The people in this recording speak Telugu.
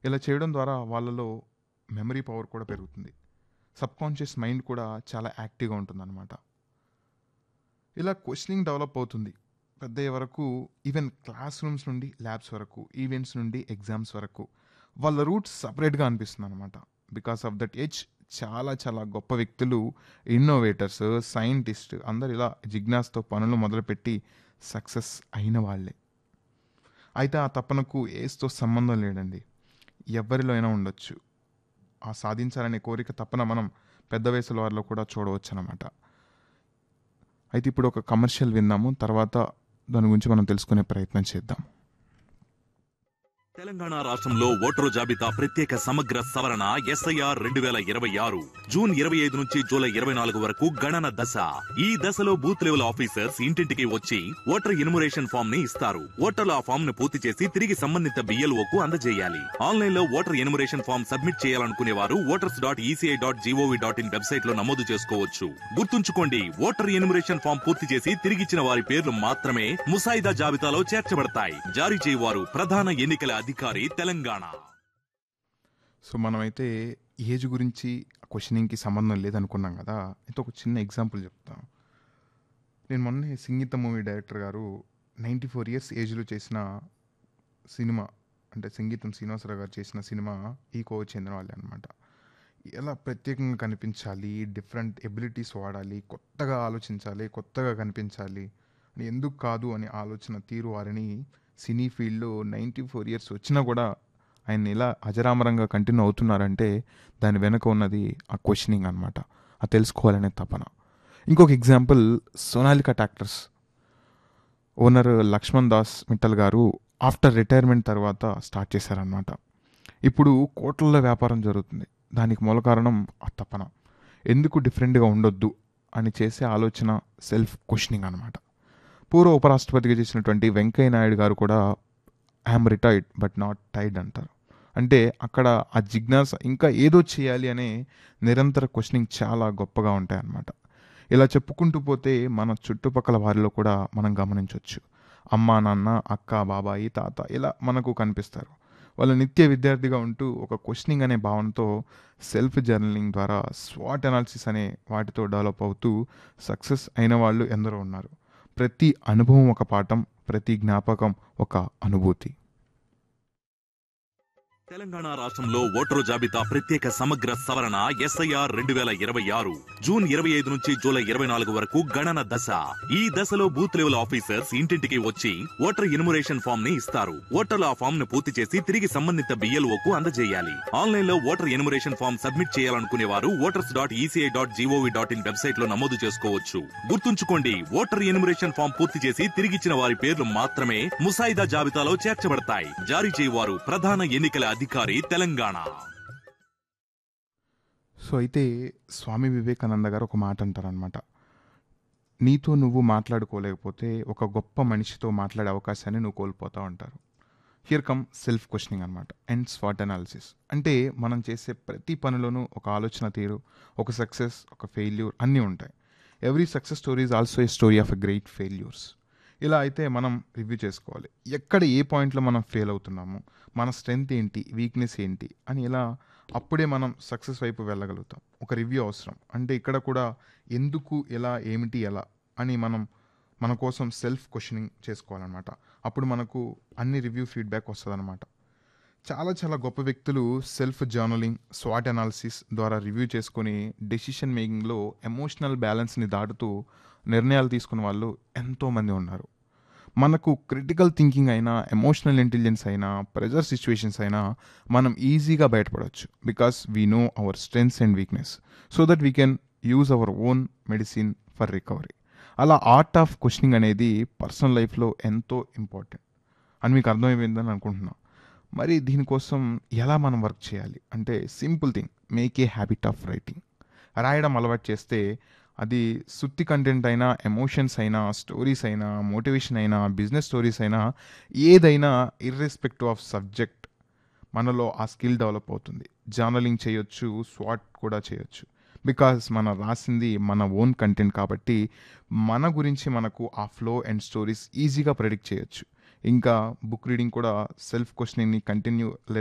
ఇలా చేయడం ద్వారా వాళ్ళలో మెమరీ పవర్ కూడా పెరుగుతుంది సబ్కాన్షియస్ మైండ్ కూడా చాలా యాక్టివ్గా ఉంటుందన్నమాట ఇలా క్వశ్చనింగ్ డెవలప్ అవుతుంది పెద్ద అయ్యే వరకు ఈవెన్ క్లాస్ రూమ్స్ నుండి ల్యాబ్స్ వరకు ఈవెంట్స్ నుండి ఎగ్జామ్స్ వరకు వాళ్ళ రూట్స్ సపరేట్గా అనిపిస్తుంది అనమాట బికాస్ ఆఫ్ దట్ ఏజ్ చాలా చాలా గొప్ప వ్యక్తులు ఇన్నోవేటర్స్ సైంటిస్ట్ అందరు ఇలా జిజ్ఞాస్తో పనులు మొదలుపెట్టి సక్సెస్ అయిన వాళ్ళే అయితే ఆ తపనకు ఏజ్తో సంబంధం లేదండి ఎవరిలో అయినా ఉండొచ్చు ఆ సాధించాలనే కోరిక తపన మనం పెద్ద వయసుల వారిలో కూడా చూడవచ్చు అనమాట అయితే ఇప్పుడు ఒక కమర్షియల్ విందాము తర్వాత దాని గురించి మనం తెలుసుకునే ప్రయత్నం చేద్దాం తెలంగాణ రాష్ట్రంలో ఓటరు జాబితా ప్రత్యేక సమగ్ర సవరణ ఎస్ఐఆర్ రెండు వేల ఇరవై ఆరు జూన్ ఇరవై ఐదు నుంచి జూలై ఇరవై నాలుగు వరకు గణన దశ ఈ దశలో బూత్ లెవెల్ ఆఫీసర్స్ ఇంటింటికి వచ్చి ఓటర్ ఇన్మురేషన్ ఫామ్ ని ఇస్తారు ఓటర్లు ఆ ఫామ్ ను పూర్తి చేసి తిరిగి సంబంధిత బిఎల్ఓ కు అందజేయాలి ఆన్లైన్ లో ఓటర్ ఇన్మురేషన్ ఫామ్ సబ్మిట్ చేయాలనుకునే వారు voters dot ECI dot G O V dot in website లో నమోదు చేసుకోవచ్చు గుర్తుంచుకోండి ఓటర్ ఇన్మురేషన్ ఫామ్ పూర్తి చేసి తిరిగిచ్చిన వారి పేర్లు మాత్రమే ముసాయిదా జాబితాలో చేర్చబడతాయి జారీ చేయవారు ప్రధాన ఎన్నికల అధికారి తెలంగాణ సో మనమైతే ఏజ్ గురించి క్వశ్చనింగ్కి సంబంధం లేదనుకున్నాం కదా అయితే ఒక చిన్న ఎగ్జాంపుల్ చెప్తాం నేను మొన్నే సంగీత మూవీ డైరెక్టర్ గారు నైంటీ ఫోర్ ఇయర్స్ ఏజ్లో చేసిన సినిమా అంటే సంగీతం శ్రీనివాసరావు గారు చేసిన సినిమా ఈ కోవ చెందిన వాళ్ళే అనమాట ఎలా ప్రత్యేకంగా కనిపించాలి డిఫరెంట్ ఎబిలిటీస్ వాడాలి కొత్తగా ఆలోచించాలి కొత్తగా కనిపించాలి అని ఎందుకు కాదు అనే ఆలోచన తీరు వారిని సినీ ఫీల్డ్లో నైంటీ ఫోర్ ఇయర్స్ వచ్చినా కూడా ఆయన ఎలా అజరామరంగా కంటిన్యూ అవుతున్నారంటే దాని వెనక ఉన్నది ఆ క్వశ్చనింగ్ అనమాట ఆ తెలుసుకోవాలనే తపన ఇంకొక example Sonalika tractors owner Lakshman Das Mittal గారు ఆఫ్టర్ రిటైర్మెంట్ తర్వాత స్టార్ట్ చేశారనమాట ఇప్పుడు కోట్లలో వ్యాపారం జరుగుతుంది దానికి మూల కారణం ఆ తపన ఎందుకు డిఫరెంట్గా ఉండొద్దు అని చేసే ఆలోచన సెల్ఫ్ క్వశ్చనింగ్ అనమాట పూర్వ ఉపరాష్ట్రపతిగా చేసినటువంటి వెంకయ్య నాయుడు గారు కూడా I'm retired but not tired అంటారు అంటే అక్కడ ఆ జిజ్ఞాస ఇంకా ఏదో చేయాలి అనే నిరంతర క్వశ్చనింగ్ చాలా గొప్పగా ఉంటాయన్నమాట ఇలా చెప్పుకుంటూ పోతే మన చుట్టుపక్కల వారిలో కూడా మనం గమనించవచ్చు అమ్మ నాన్న అక్క బాబాయి తాత ఇలా మనకు కనిపిస్తారు వాళ్ళు నిత్య విద్యార్థిగా ఉంటూ ఒక క్వశ్చనింగ్ అనే భావనతో సెల్ఫ్ జర్నలింగ్ ద్వారా స్వాట్ అనాలిసిస్ అనే వాటితో డెవలప్ అవుతూ సక్సెస్ అయిన వాళ్ళు ఎందరో ఉన్నారు ప్రతి అనుభవం ఒక పాఠం ప్రతి జ్ఞాపకం ఒక అనుభూతి తెలంగాణ రాష్ట్రంలో ఓటరు జాబితా ప్రత్యేక సమగ్ర సవరణ ఎస్ఐఆర్ రెండు వేల ఇరవై ఆరు జూన్ ఇరవై ఐదు నుంచి జూలై ఇరవై నాలుగు వరకు గణన దశ ఈ దశలో బూత్ లెవెల్ ఆఫీసర్స్ ఇంటింటికి వచ్చి ఓటర్ ఇన్మురేషన్ ఫామ్ ని ఇస్తారు ఓటర్లు ఆ ఫామ్ ను పూర్తి చేసి తిరిగి సంబంధిత బిఎల్ఓ కు అందజేయాలి ఆన్లైన్ లో ఓటర్ ఇన్మురేషన్ ఫామ్ సబ్మిట్ చేయాలనుకునే వారు voters dot ECI dot G O V dot in website లో నమోదు చేసుకోవచ్చు గుర్తుంచుకోండి ఓటర్ ఇన్మురేషన్ ఫామ్ పూర్తి చేసి తిరిగిచ్చిన వారి పేర్లు మాత్రమే ముసాయిదా జాబితాలో చేర్చబడతాయి జారీ చేయవారు ప్రధాన ఎన్నికల అధికారి తెలంగాణ సో అయితే స్వామి వివేకానంద గారు ఒక మాట అంటారనమాట నీతో నువ్వు మాట్లాడుకోలేకపోతే ఒక గొప్ప మనిషితో మాట్లాడే అవకాశాన్ని నువ్వు కోల్పోతావు అంటారు హియర్ కమ్ సెల్ఫ్ క్వశ్చనింగ్ అనమాట అండ్ స్వాట్ అనాలిసిస్ అంటే మనం చేసే ప్రతి పనిలోనూ ఒక ఆలోచన తీరు ఒక సక్సెస్ ఒక ఫెయిల్యూర్ అన్నీ ఉంటాయి every success story is also a story of a great failures ఇలా అయితే మనం రివ్యూ చేసుకోవాలి ఎక్కడ ఏ పాయింట్లో మనం ఫెయిల్ అవుతున్నాము మన స్ట్రెంగ్త్ ఏంటి వీక్నెస్ ఏంటి అని ఇలా అప్పుడే మనం సక్సెస్ వైపు వెళ్ళగలుగుతాం ఒక రివ్యూ అవసరం అంటే ఇక్కడ కూడా ఎందుకు ఎలా ఏమిటి ఎలా అని మనం మన కోసం సెల్ఫ్ క్వశ్చనింగ్ చేసుకోవాలన్నమాట అప్పుడు మనకు అన్ని రివ్యూ ఫీడ్బ్యాక్ వస్తుంది చాలా చాలా గొప్ప వ్యక్తులు సెల్ఫ్ జర్నలింగ్ స్వాట్ అనాలిసిస్ ద్వారా రివ్యూ చేసుకొని డెసిషన్ మేకింగ్లో ఎమోషనల్ బ్యాలెన్స్ని దాటుతూ నిర్ణయాలు తీసుకున్న వాళ్ళు ఎంతోమంది ఉన్నారు మనకు క్రిటికల్ థింకింగ్ అయినా ఎమోషనల్ ఇంటెలిజెన్స్ అయినా ప్రెజర్ సిచ్యువేషన్స్ అయినా మనం ఈజీగా బయటపడవచ్చు because we know our strengths and weakness so that we can use our own medicine for recovery అలా ఆర్ట్ ఆఫ్ క్వశ్చనింగ్ అనేది పర్సనల్ లైఫ్లో ఎంతో ఇంపార్టెంట్ అని మీకు అర్థమైపోయిందని అనుకుంటున్నాను మరి దీనికోసం ఎలా మనం వర్క్ చేయాలి అంటే simple thing make a habit of writing రాయడం అలవాటు చేస్తే అది సుత్తి కంటెంట్ అయినా ఎమోషన్స్ అయినా స్టోరీస్ అయినా మోటివేషన్ అయినా బిజినెస్ స్టోరీస్ అయినా ఏదైనా ఇర్రెస్పెక్టివ్ ఆఫ్ సబ్జెక్ట్ మనలో ఆ స్కిల్ డెవలప్ అవుతుంది జర్నలింగ్ చేయొచ్చు స్వాట్ కూడా చేయొచ్చు బికాస్ మన రాసింది మన ఓన్ కంటెంట్ కాబట్టి మన గురించి మనకు ఆ ఫ్లో అండ్ స్టోరీస్ ఈజీగా ప్రెడిక్ట్ చేయొచ్చు ఇంకా బుక్ రీడింగ్ కూడా సెల్ఫ్ క్వశ్చనింగ్ని కంటిన్యూ